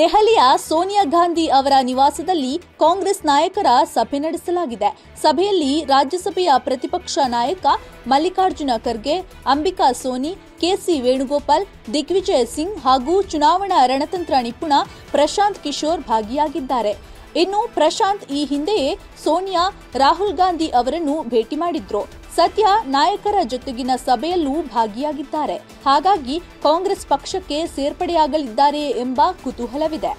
ದೆಹಲಿಯ ಸೋನಿಯಾ ಗಾಂಧಿ ಅವರ ನಿವಾಸದಲ್ಲಿ ಕಾಂಗ್ರೆಸ್ ನಾಯಕರ ಸಭೆ ನಡೆಸಲಾಗಿದೆ ಸಭೆಯಲ್ಲಿ ರಾಜ್ಯಸಭೆಯ ಪ್ರತಿಪಕ್ಷ ನಾಯಕ ಮಲ್ಲಿಕಾರ್ಜುನ ಖರ್ಗೆ ಅಂಬಿಕಾ ಸೋನಿ ಕೆಸಿ ವೇಣುಗೋಪಾಲ್ ದಿಗ್ವಿಜಯ್ ಸಿಂಗ್ ಹಾಗೂ ಚುನಾವಣಾ ರಣತಂತ್ರ ನಿಪುಣ ಪ್ರಶಾಂತ್ ಕಿಶೋರ್ ಭಾಗಿಯಾಗಿದ್ದಾರೆ ಇನ್ನು ಪ್ರಶಾಂತ್ ಈ ಹಿಂದೆಯೇ ಸೋನಿಯಾ ರಾಹುಲ್ ಗಾಂಧಿ ಅವರನ್ನು ಭೇಟಿ ಮಾಡಿದ್ರು ಸದ್ಯ ನಾಯಕರ ಜೊತೆಗಿನ ಸಭೆಯಲ್ಲೂ ಭಾಗಿಯಾಗಿದ್ದಾರೆ ಹಾಗಾಗಿ ಕಾಂಗ್ರೆಸ್ ಪಕ್ಷಕ್ಕೆ ಸೇರ್ಪಡೆಯಾಗಲಿದ್ದಾರೆ ಎಂಬ ಕುತೂಹಲವಿದೆ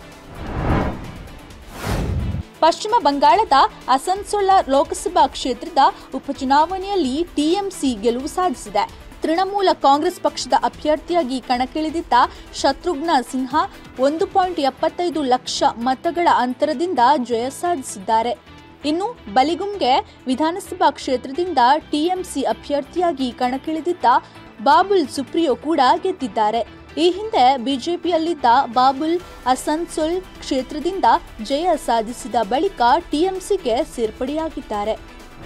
ಪಶ್ಚಿಮ ಬಂಗಾಳದ ಅಸನ್ಸೋಲ ಲೋಕಸಭಾ ಕ್ಷೇತ್ರದ ಉಪಚುನಾವಣೆಯಲ್ಲಿ ಟಿಎಂಸಿ ಗೆಲುವು ಸಾಧಿಸಿದೆ ತೃಣಮೂಲ ಕಾಂಗ್ರೆಸ್ ಪಕ್ಷದ ಅಭ್ಯರ್ಥಿಯಾಗಿ ಕಣಕ್ಕಿಳಿದಿದ್ದ ಶತ್ರುಘ್ನ ಸಿನ್ಹಾ ಒಂದು ಪಾಯಿಂಟ್ ಎಪ್ಪತ್ತೈದು ಲಕ್ಷ ಮತಗಳ ಅಂತರದಿಂದ ಜಯ ಸಾಧಿಸಿದ್ದಾರೆ ಇನ್ನು ಬಲಿಗುಂಗೆ ವಿಧಾನಸಭಾ ಕ್ಷೇತ್ರದಿಂದ ಟಿಎಂಸಿ ಅಭ್ಯರ್ಥಿಯಾಗಿ ಕಣಕ್ಕಿಳಿದಿದ್ದ ಬಾಬುಲ್ ಸುಪ್ರಿಯೋ ಕೂಡ ಗೆದ್ದಿದ್ದಾರೆ ಈ ಹಿಂದೆ ಬಿಜೆಪಿಯಲ್ಲಿದ್ದ ಬಾಬುಲ್ ಅಸನ್ಸೋಲ್ ಕ್ಷೇತ್ರದಿಂದ ಜಯ ಸಾಧಿಸಿದ ಬಳಿಕ ಟಿಎಂಸಿಗೆ ಸೇರ್ಪಡೆಯಾಗಿದ್ದಾರೆ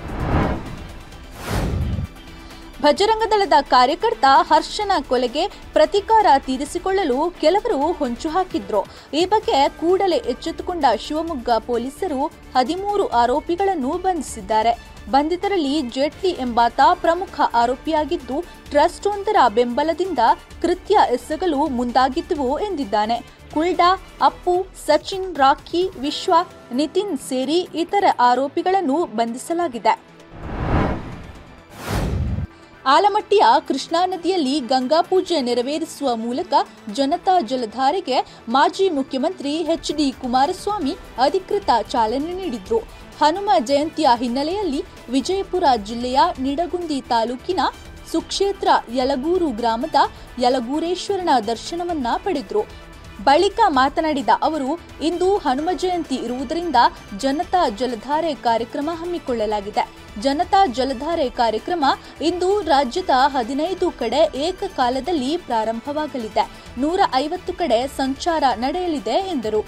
ಭಜರಂಗದಳದ ಕಾರ್ಯಕರ್ತ ಹರ್ಷನ ಕೊಲೆಗೆ ಪ್ರತೀಕಾರ ತೀರಿಸಿಕೊಳ್ಳಲು ಕೆಲವರು ಹೊಂಚು ಹಾಕಿದ್ರು ಈ ಬಗ್ಗೆ ಕೂಡಲೇ ಎಚ್ಚೆತ್ತುಕೊಂಡ ಶಿವಮೊಗ್ಗ ಪೊಲೀಸರು ಹದಿಮೂರು ಆರೋಪಿಗಳನ್ನು ಬಂಧಿಸಿದ್ದಾರೆ ಬಂಧಿತರಲ್ಲಿ ಜೇಟ್ಲಿ ಎಂಬಾತ ಪ್ರಮುಖ ಆರೋಪಿಯಾಗಿದ್ದು ಟ್ರಸ್ಟ್ ಒಂದರ ಬೆಂಬಲದಿಂದ ಕೃತ್ಯ ಎಸಗಲು ಮುಂದಾಗಿದ್ದುವು ಎಂದಿದ್ದಾನೆ ಕುಲ್ಡಾ ಅಪ್ಪು ಸಚಿನ್ ರಾಕಿ ವಿಶ್ವ ನಿತಿನ್ ಸೇರಿ ಇತರ ಆರೋಪಿಗಳನ್ನು ಬಂಧಿಸಲಾಗಿದೆ ಆಲಮಟ್ಟಿಯ ಕೃಷ್ಣಾ ನದಿಯಲ್ಲಿ ಗಂಗಾ ಪೂಜೆ ನೆರವೇರಿಸುವ ಮೂಲಕ ಜನತಾ ಜಲಧಾರೆಗೆ ಮಾಜಿ ಮುಖ್ಯಮಂತ್ರಿ ಎಚ್ ಡಿ ಕುಮಾರಸ್ವಾಮಿ ಅಧಿಕೃತ ಚಾಲನೆ ನೀಡಿದ್ರು ಹನುಮ ಜಯಂತಿಯ ಹಿನ್ನೆಲೆಯಲ್ಲಿ ವಿಜಯಪುರ ಜಿಲ್ಲೆಯ ನಿಡಗುಂದಿ ತಾಲೂಕಿನ ಸುಕ್ಷೇತ್ರ ಯಲಗೂರು ಗ್ರಾಮದ ಯಲಗೂರೇಶ್ವರನ ದರ್ಶನವನ್ನ ಪಡೆದ್ರು ಬಳಿಕ ಮಾತನಾಡಿದ ಅವರು ಇಂದು ಹನುಮ ಜಯಂತಿ ಇರುವುದರಿಂದ ಜನತಾ ಜಲಧಾರೆ ಕಾರ್ಯಕ್ರಮ ಹಮ್ಮಿಕೊಳ್ಳಲಾಗಿದೆ ಜನತಾ ಜಲಧಾರೆ ಕಾರ್ಯಕ್ರಮ ಇಂದು ರಾಜ್ಯದ ಹದಿನೈದು ಕಡೆ ಏಕಕಾಲದಲ್ಲಿ ಪ್ರಾರಂಭವಾಗಲಿದೆ ನೂರ ಐವತ್ತು ಕಡೆ ಸಂಚಾರ ನಡೆಯಲಿದೆ ಎಂದರು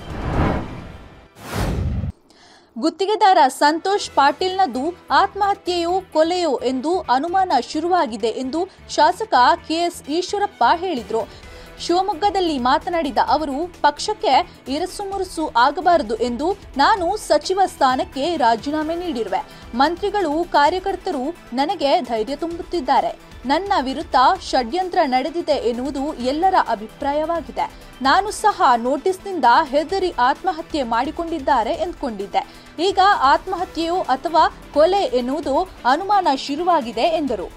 ಗುತ್ತಿಗೆದಾರ ಸಂತೋಷ್ ಪಾಟೀಲ್ನದು ಆತ್ಮಹತ್ಯೆಯೋ ಕೊಲೆಯೋ ಎಂದು ಅನುಮಾನ ಶುರುವಾಗಿದೆ ಎಂದು ಶಾಸಕ ಕೆಎಸ್ ಈಶ್ವರಪ್ಪ ಹೇಳಿದರು ಶಿವಮೊಗ್ಗದಲ್ಲಿ ಮಾತನಾಡಿದ ಅವರು ಪಕ್ಷಕ್ಕೆ ಇರಸುಮುರುಸು ಆಗಬಾರದು ಎಂದು ನಾನು ಸಚಿವ ಸ್ಥಾನಕ್ಕೆ ರಾಜೀನಾಮೆ ನೀಡಿರುವೆ ಮಂತ್ರಿಗಳು ಕಾರ್ಯಕರ್ತರು ನನಗೆ ಧೈರ್ಯ ತುಂಬುತ್ತಿದ್ದಾರೆ ನನ್ನ ವಿರುದ್ಧ ಷಡ್ಯಂತ್ರ ನಡೆದಿದೆ ಎನ್ನುವುದು ಎಲ್ಲರ ಅಭಿಪ್ರಾಯವಾಗಿದೆ ನಾನು ಸಹ ನೋಟಿಸ್ನಿಂದ ಹೆದರಿ ಆತ್ಮಹತ್ಯೆ ಮಾಡಿಕೊಂಡಿದ್ದಾರೆ ಎಂದುಕೊಂಡಿದ್ದೆ ಈಗ ಆತ್ಮಹತ್ಯೆಯೋ ಅಥವಾ ಕೊಲೆ ಎನ್ನುವುದು ಅನುಮಾನ ಶುರುವಾಗಿದೆ ಎಂದರು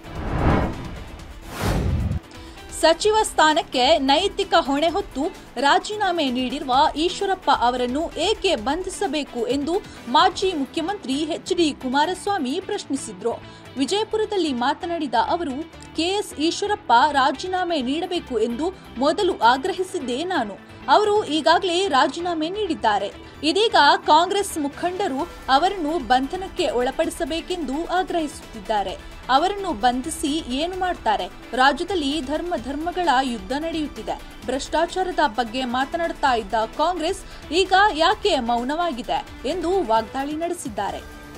ಸಚಿವ ಸ್ಥಾನಕ್ಕೆ ನೈತಿಕ ಹೊಣೆ ಹೊತ್ತು ರಾಜೀನಾಮೆ ನೀಡಿರುವ ಈಶ್ವರಪ್ಪ ಅವರನ್ನು ಏಕೆ ಬಂಧಿಸಬೇಕು ಎಂದು ಮಾಜಿ ಮುಖ್ಯಮಂತ್ರಿ ಎಚ್ ಡಿ ಕುಮಾರಸ್ವಾಮಿ ಪ್ರಶ್ನಿಸಿದ್ರು ವಿಜಯಪುರದಲ್ಲಿ ಮಾತನಾಡಿದ ಅವರು ಕೆಎಸ್ ಈಶ್ವರಪ್ಪ ರಾಜೀನಾಮೆ ನೀಡಬೇಕು ಎಂದು ಮೊದಲು ಆಗ್ರಹಿಸಿದ್ದೇ ನಾನು ಅವರು ಈಗಾಗಲೇ ರಾಜೀನಾಮೆ ನೀಡಿದ್ದಾರೆ ಇದೀಗ ಕಾಂಗ್ರೆಸ್ ಮುಖಂಡರು ಅವರನ್ನು ಬಂಧನಕ್ಕೆ ಒಳಪಡಿಸಬೇಕೆಂದು ಆಗ್ರಹಿಸುತ್ತಿದ್ದಾರೆ ಅವರನ್ನು ಬಂಧಿಸಿ ಏನು ಮಾಡ್ತಾರೆ ರಾಜ್ಯದಲ್ಲಿ ಧರ್ಮ ಧರ್ಮಗಳ ಯುದ್ಧ ನಡೆಯುತ್ತಿದೆ ಭ್ರಷ್ಟಾಚಾರದ ಬಗ್ಗೆ ಮಾತನಾಡುತ್ತಾ ಇದ್ದ ಕಾಂಗ್ರೆಸ್ ಈಗ ಯಾಕೆ ಮೌನವಾಗಿದೆ ಎಂದು ವಾಗ್ದಾಳಿ ನಡೆಸಿದ್ದಾರೆ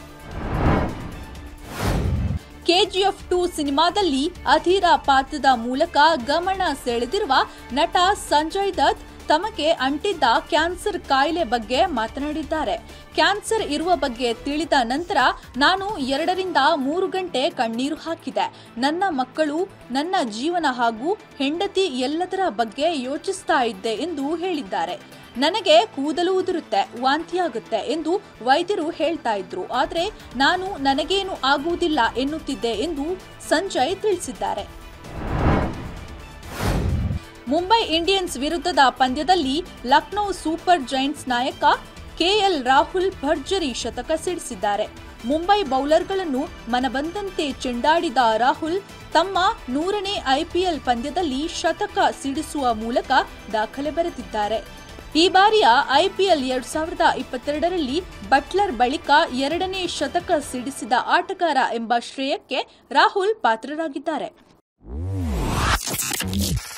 ಕೆಜಿಎಫ್ ಟು ಸಿನಿಮಾದಲ್ಲಿ ಅಧೀರ ಪಾತ್ರದ ಮೂಲಕ ಗಮನ ಸೆಳೆದಿರುವ ನಟ ಸಂಜಯ್ ದತ್ ತಮಗೆ ಅಂಟಿದ್ದ ಕ್ಯಾನ್ಸರ್ ಕಾಯಿಲೆ ಬಗ್ಗೆ ಮಾತನಾಡಿದ್ದಾರೆ ಕ್ಯಾನ್ಸರ್ ಇರುವ ಬಗ್ಗೆ ತಿಳಿದ ನಂತರ ನಾನು ಎರಡರಿಂದ ಮೂರು ಗಂಟೆ ಕಣ್ಣೀರು ಹಾಕಿದೆ ನನ್ನ ಮಕ್ಕಳು ನನ್ನ ಜೀವನ ಹಾಗೂ ಹೆಂಡತಿ ಎಲ್ಲದರ ಬಗ್ಗೆ ಯೋಚಿಸ್ತಾ ಇದ್ದೆ ಎಂದು ಹೇಳಿದ್ದಾರೆ ನನಗೆ ಕೂದಲು ಉದುರುತ್ತೆ ವಾಂತಿಯಾಗುತ್ತೆ ಎಂದು ವೈದ್ಯರು ಹೇಳ್ತಾ ಇದ್ರು ಆದರೆ ನಾನು ನನಗೇನು ಆಗುವುದಿಲ್ಲ ಎನ್ನುತ್ತಿದ್ದೆ ಎಂದು ಸಂಜಯ್ ತಿಳಿಸಿದ್ದಾರೆ ಮುಂಬೈ ಇಂಡಿಯನ್ಸ್ ವಿರುದ್ಧದ ಪಂದ್ಯದಲ್ಲಿ ಲಕ್ನೋ ಸೂಪರ್ ಜೈಂಟ್ಸ್ ನಾಯಕ ಕೆಎಲ್ ರಾಹುಲ್ ಭರ್ಜರಿ ಶತಕ ಸಿಡಿಸಿದ್ದಾರೆ ಮುಂಬೈ ಬೌಲರ್ಗಳನ್ನು ಮನಬಂದಂತೆ ಚೆಂಡಾಡಿದ ರಾಹುಲ್ ತಮ್ಮ ನೂರನೇ ಐಪಿಎಲ್ ಪಂದ್ಯದಲ್ಲಿ ಶತಕ ಸಿಡಿಸುವ ಮೂಲಕ ದಾಖಲೆ ಬರೆದಿದ್ದಾರೆ ಈ ಬಾರಿಯ ಐಪಿಎಲ್ ಎರಡ್ ಸಾವಿರದ ಇಪ್ಪತ್ತೆರಡರಲ್ಲಿ ಬಟ್ಲರ್ ಬಳಿಕ ಎರಡನೇ ಶತಕ ಸಿಡಿಸಿದ ಆಟಗಾರ ಎಂಬ ಶ್ರೇಯಕ್ಕೆ ರಾಹುಲ್ ಪಾತ್ರರಾಗಿದ್ದಾರೆ